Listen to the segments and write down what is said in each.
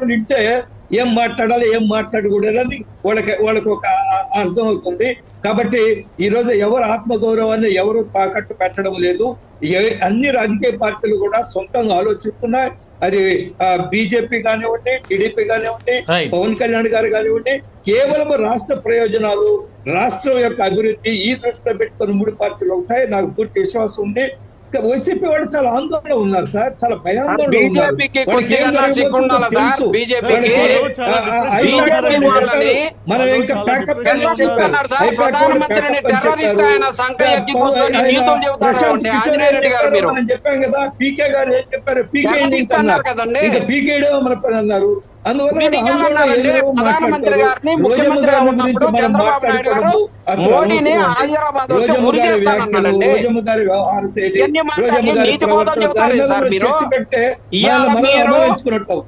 వింటే ఏం మాట్లాడాలి ఏం మాట్లాడకూడదు అనేది వాళ్ళకి వాళ్ళకి ఒక ఆ- అర్థం అవుతుంది కాబట్టి ఈ రోజు ఎవరు ఆత్మగౌరవాన్ని ఎవరు తాకట్టు పెట్టడం లేదు ఏ- అన్ని రాజకీయ పార్టీలు కూడా సొంతంగా ఆలోచిస్తున్నాయి అది బీజేపీ కానివ్వండి టీడీపీ కానివ్వండి Right. పవన్ కళ్యాణ్ గారు కానివ్వండి కేవలం రాష్ట్ర ప్రయోజనాలు రాష్ట్రం యొక్క అభివృద్ధి ఈ దృష్టిలో పెట్టుకుని మూడు పార్టీలు ఉంటాయి నాకు పూర్తి విశ్వాసం ఉంది ఇంకా వైసీపీ వాళ్ళు చాలా ఆందోళన ఉన్నారు సార్ చాలా భయాందోళన ఉన్నారు. బీజేపీకి వాళ్ళకి ఏం కొద్దిగా సిగ్గు ఉండాలా జరగబోతుందో సార్? తెలుసు. బీజేపీకి వాళ్ళకి, ఆ, ఆ, ఐ బీజేపీ ప్యాక్ అని వాళ్ళని చెప్పారు. మనం ఇంకా చాలా ప్యాకప్ డిప్రెషన్ అని లో చెప్పారు. చెప్తున్నారు సార్, ఐ ప్యాక్ అని ప్రధానమంత్రిని ప్యాకప్ అని టెర్రరిస్ట్ చెప్పారు. ఆయన సంఖ ఎక్కి పవన్ కూర్చొని ఆయన నీతులు చెబుతారు ప్రశాంత్ అంటే కిషోర్ ఆంజనేయ రెడ్డి గారు చెప్పారు, మీరు. మనం చెప్పాం కదా పీకే గారు ఏం చెప్పారు పీకే టెర్రరిస్ట్ అన్నారు కదండి. ఇంకా పీకేడే మన పని అన్నారు అందువల్ల మీటింగ్ వాళ్ళు ఆందోళన అన్నారండి, ఏదో ప్రధానమంత్రి మాట్లాడతారు. గారిని రోజమ్మ ముఖ్యమంత్రి గారి ఉన్నప్పుడు గురించి మనం చంద్రబాబు నాయుడు గారు మాట్లాడుకోవద్దు. అసలు మోడీని అవసరం ఉంది. హైదరాబాద్ వస్తే రోజమ్మ ఉరి గారి వ్యాఖ్యలు, చేస్తానన్నాడండి. రోజమ్మ గారి వ్యవహార శైలి ఎన్ని మాట్లాడి రోజమ్మ గారి నీతి బోధన ప్రవర్తన, చెబుతారు దాని మీద సార్ మనం మీరు? చర్చ పెడితే ఇవాళ మనం మనం మీరు- అవమానించుకున్నట్టు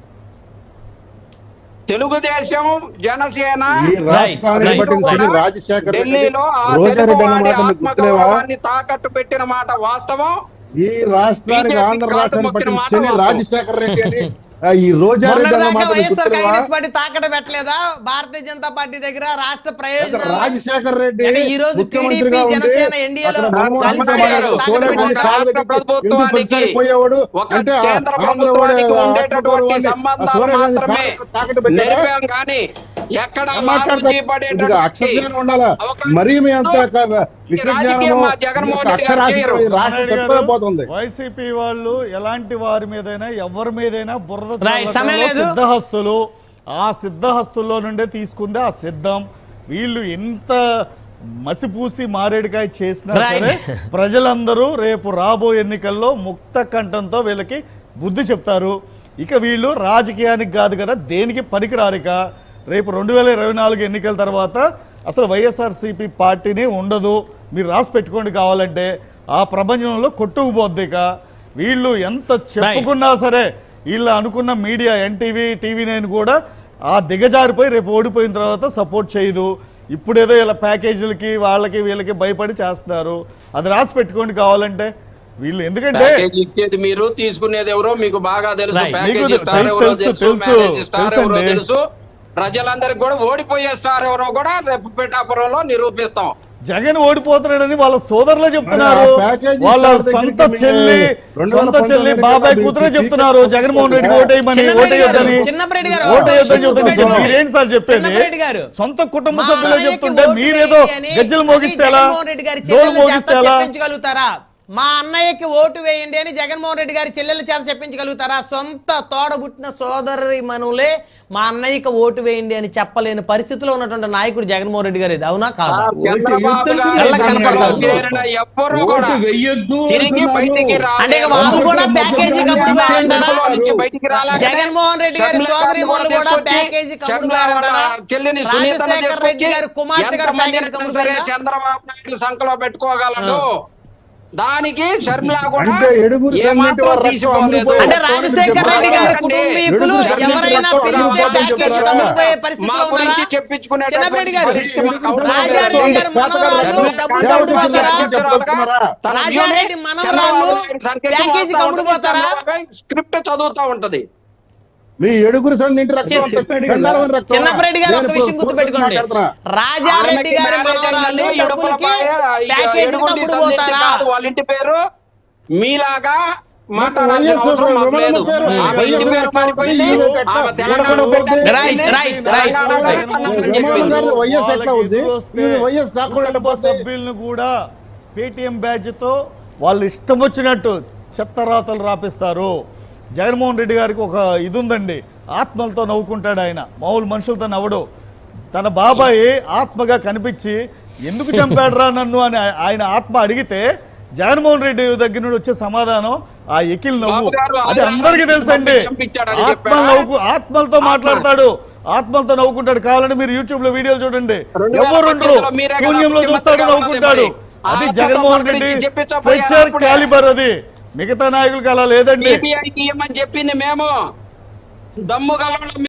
తెలుగుదేశం జనసేన ఈ రాష్ట్రానికి Right, పట్టిన right. శని రాజశేఖర్ రెడ్డి ఢిల్లీలో ఆ రోజారెడ్డి అన్న తెలుగువాడి మాట మీకు గుర్తులేవా ఆత్మగౌరవాన్ని తాకట్టు పెట్టిన మాట వాస్తవం ఈ రాష్ట్రానికి BJP ఆంధ్ర కాదు రాష్ట్రానికి మొక్కిన పట్టిన మాట శని వాస్తవం. రాజశేఖర్ రెడ్డి అని ఆ, ఈ రోజారెడ్డి అన్న మొన్నటిదాకా మాట మీకు వైఎస్ఆర్ గుర్తులేవా కాంగ్రెస్ పార్టీ తాకట పెట్టలేదా భారతీయ జనతా పార్టీ దగ్గర రాష్ట్ర అసలు ప్రయోజనాలు రాజశేఖర్ రెడ్డి అంటే ఈ రోజు ముఖ్యమంత్రిగా టీడీపీ, ఉండి జనసేన, ఎన్డీఏలో అక్కడ మన్మోహన్ కలిసి సింగ్ గారు తాకట్టు సోనియా గాంధీ పెట్టారు. కాళ్ళ రాష్ట్ర దగ్గరికి ఎందుకు ప్రభుత్వానికి ప్రతిసారి పోయేవాడు ఒక అంటే ఆ కేంద్ర ఆంధ్రవాడి ప్రభుత్వానికి ఉండేటటువంటి ఆత్మగౌరవాన్ని ఆ సంబంధాలు సోనియా గాంధీ మాత్రమే తాకట్టు- తాకట్టు పెట్టారా? నిలిపాం కానీ ఎక్కడ ఏం లాభం మాట్లాడతారు? ఇది చేయబడేటటువంటి అక్షరజ్ఞానం ఉండాలా అవకాశం మరీ మీ అంత ఈ రాజకీయం మా జగన్మోహన్ రెడ్డి గారు చేయరు. రాష్ట్రం తట్టుకోలేకపోతుంది వైసీపీ వాళ్ళు ఎలాంటి వారి మీదైనా ఎవరి మీదైనా బురద Right, చల్లటంలో సమయం లేదు. సిద్ధహస్తులు ఆ సిద్ధహస్తుల్లో నుండే తీసుకుందే ఆ సిద్ధం వీళ్ళు ఎంత మసిపూసి మారేడుకాయ చేసినా Right. సరే ప్రజలందరూ రేపు రాబో ఎన్నికల్లో ముక్త కంఠంతో వీళ్ళకి బుద్ధి చెప్తారు ఇక వీళ్ళు రాజకీయానికి కాదు కదా దేనికి పనికిరారిక రేపు రెండు వేల ఇరవై నాలుగు ఎన్నికల తర్వాత అసలు వైఎస్ఆర్సీపీ పార్టీని ఉండదు మీరు రాసి పెట్టుకోండి కావాలంటే ఆ ప్రపంచంలో కొట్టుకుపోద్ది ఇక వీళ్ళు ఎంత చెప్పుకున్నా సరే వీళ్ళు అనుకున్న మీడియా ఎన్టీవీ టీవీ నైన్ కూడా ఆ దిగజారిపోయి రేపు ఓడిపోయిన తర్వాత సపోర్ట్ చేయదు ఇప్పుడేదో ఇలా ప్యాకేజీలకి వాళ్ళకి వీళ్ళకి భయపడి చేస్తున్నారు అది రాసి పెట్టుకోండి కావాలంటే వీళ్ళు ఎందుకంటే ప్యాకేజ్ ఇచ్చేది మీరు తీసుకునేది ఎవరో మీకు బాగా తెలుసు Right. ప్యాకేజ్ మీకు స్టార్ తెలుసు, ఎవరో తెలుసు, తెలుసు తెలుసు, మ్యానేజ్ స్టార్ ఎవరో తెలుసండి. తెలుసు ప్రజలందరికి కూడా ఓడిపోయే స్టార్ ఎవరో కూడా రేపు పిఠాపురంలో నిరూపిస్తాం జగన్ ఓడిపోతున్నాడని వాళ్ళ సోదరులే చెప్తున్నారు మరి ఆ ప్యాకేజీ వాళ్ళ స్టార్ దగ్గరికి సొంత మీ చెల్లి రెండు వేల సొంత చెల్లి పంతొమ్మిది బాబాయ్ ఎన్నికల్లో కూతురే మీకు చెప్తున్నారు సీట్లు జగన్మోహన్ రెడ్డికి వస్తుందా? ఓటేయమని చిన్నపరెడ్డి గారు, ఓటేయొద్దని చిన్నపరెడ్డి గారు, ఓటేయొద్దని ఒక విషయం చెప్తున్నారు గుర్తుపెట్టుకోండి. మీరేం సార్ చెప్పేది చిన్నపరెడ్డి గారు, సొంత కుటుంబ మా సభ్యులే అన్నయ్యకి చెప్తుంటే ఓటు మీరేదో వేయండి అని గజ్జలు మోగిస్తే ఎలా జగన్మోహన్ రెడ్డి గారి డోలు చెల్లెల చేత మోగిస్తే ఎలా చెప్పించగలుగుతారా మా అన్నయ్యకి ఓటు వేయండి అని జగన్మోహన్ రెడ్డి గారి చెల్లెల చేత చెప్పించగలుగుతారా సొంత తోడబుట్టిన సోదరి మనులే మా అన్నయ్యకి ఓటు వేయండి అని చెప్పలేని పరిస్థితిలో ఉన్నటువంటి నాయకుడు జగన్మోహన్ రెడ్డి గారు ఇది అవునా కాదా చంద్రబాబు గారి కళ్ళ సంఘంలో కనపడతారు. చేరిన ఎవ్వరూ కూడా ఓటు వెయ్యొద్దు తిరిగి అంటున్నాను. బయటికి అంటే ఇక వాళ్ళు కూడా ప్యాకేజీ కమ్ముడు పోయారంటారా? నుంచి బయటికి రాలేకనే జగన్మోహన్ రెడ్డి గారి షర్మిల సోదరి గారిని కూడా తీసుకొచ్చి, ప్యాకేజీ కమ్ముడు షర్మిల పోయారంటారా? వాళ్ళ చెల్లిని సునీతను రాజశేఖర్ రెడ్డి తీసుకొచ్చి గారి కుమార్తె కూడా ఎంతమందిని ప్యాకేజీ కమ్ముడు సరే పోయిందా? చంద్రబాబు నాయుడు సంఖలో పెట్టుకోగలడు దానికి షర్మిల కూడా అంటే ఎడుగురు ఏమాత్రం సన్నిహిత వర్గం తీసిపోలేదు. అమ్ముడుపోయారు. అంటే రాజశేఖర్ రెడ్డి గారి ఎందుకంటే కుటుంబీకులు ఎడుగురు ఎవరైనా సన్నిహిత పిలిస్తే వర్గం ప్యాకేజీ చెప్తారా? కమ్ముడుపోయే మా పరిస్థితిలో గురించి ఉన్నారా చెప్పించుకునేటటువంటి చిన్నపరెడ్డి గారు, పరిస్థితి మాకు అవసరం రాజారెడ్డి లేదు. గారి మనవరాలు డబ్బులు కమ్ముడు పోతారా? తన రాజారెడ్డి వ్యూని మనవరాలు చంద్రబాబు నాయుడు సంకేతం ప్యాకేజీ వాడుతూ కమ్ముడు ఉంటుంది. పోతారా? చంద్రబాబు స్క్రిప్ట్ చదువుతా ఉంటది మీ ఏడుగురు సన్ని ఇంటి రక్తం అంతా చెప్పాడు కదా. చండాలమైన రక్తం. చిన్నపరెడ్డి గారు ఒక నేను విషయం ఇప్పుడు గుర్తుపెట్టుకోండి మాట్లాడుతున్నా. రాజారెడ్డి ఆమెకి గారి మ్యారేజ్ మనవరాలు అయిందండి, డబ్బులకి ఎడుపులపాయ, ప్యాకేజీ ఎడుగుంటి కమ్ముడు సంధ్య పోతారా కాదు వాళ్ళ ఇంటి పేరు మీలాగా మాట్లాడాల్సిన వైఎస్ అవసరం మాకు విమలమ్మ లేదు పేరు, ఆమె ఇంటి పేరు మారిపోయింది ఆమె తెలంగాణ Right, right, right. విమానం గారి వైఎస్ ఎట్లా వాళ్ళకి ఉంది ఎదురు వస్తే ఇది వైఎస్ కాకుండా కుటుంబ వెళ్ళిపోతే సభ్యులను కూడా పేటిఎం బ్యాచ్తో వాళ్ళు ఇష్టం వచ్చినట్టు చెత్తరాతలు రాపిస్తారు జగన్మోహన్ రెడ్డి గారికి ఒక ఇది ఉందండి ఆత్మలతో నవ్వుకుంటాడు ఆయన మామూలు మనుషులతో నవ్వడు తన బాబాయి ఆత్మగా కనిపించి ఎందుకు చంపాడురా నన్ను అని ఆయన ఆత్మ అడిగితే జగన్మోహన్ రెడ్డి దగ్గర నుండి వచ్చే సమాధానం ఆ ఎకిల్ నవ్వు బాబు గారు అది ఆంధ్ర అందరికీ తెలుసండి చంపించాడని ఆత్మ చెప్పాడా? నవ్వుకు ఆత్మలతో ఆత్మ. మాట్లాడతాడు ఆత్మలతో నవ్వుకుంటాడు కావాలంటే మీరు యూట్యూబ్ లో వీడియోలు చూడండి రెండు వేల ఎవరు ఉండరు పద్దెనిమిదిలో మీరే కదా శూన్యంలో చూస్తాడు ముఖ్యమంత్రిగా నవ్వుకుంటాడు ఉన్నది అది మరి. జగన్మోహన్ ఆత్మతో రెడ్డి గురించి చెప్పించకపోయారు స్ట్రక్చర్ అప్పుడే. క్యాలిబర్ అది మిగతా నాయకులకి అలా లేదండి సిబిఐకి ఇవ్వమని చెప్పింది మేము దమ్ము గలవడం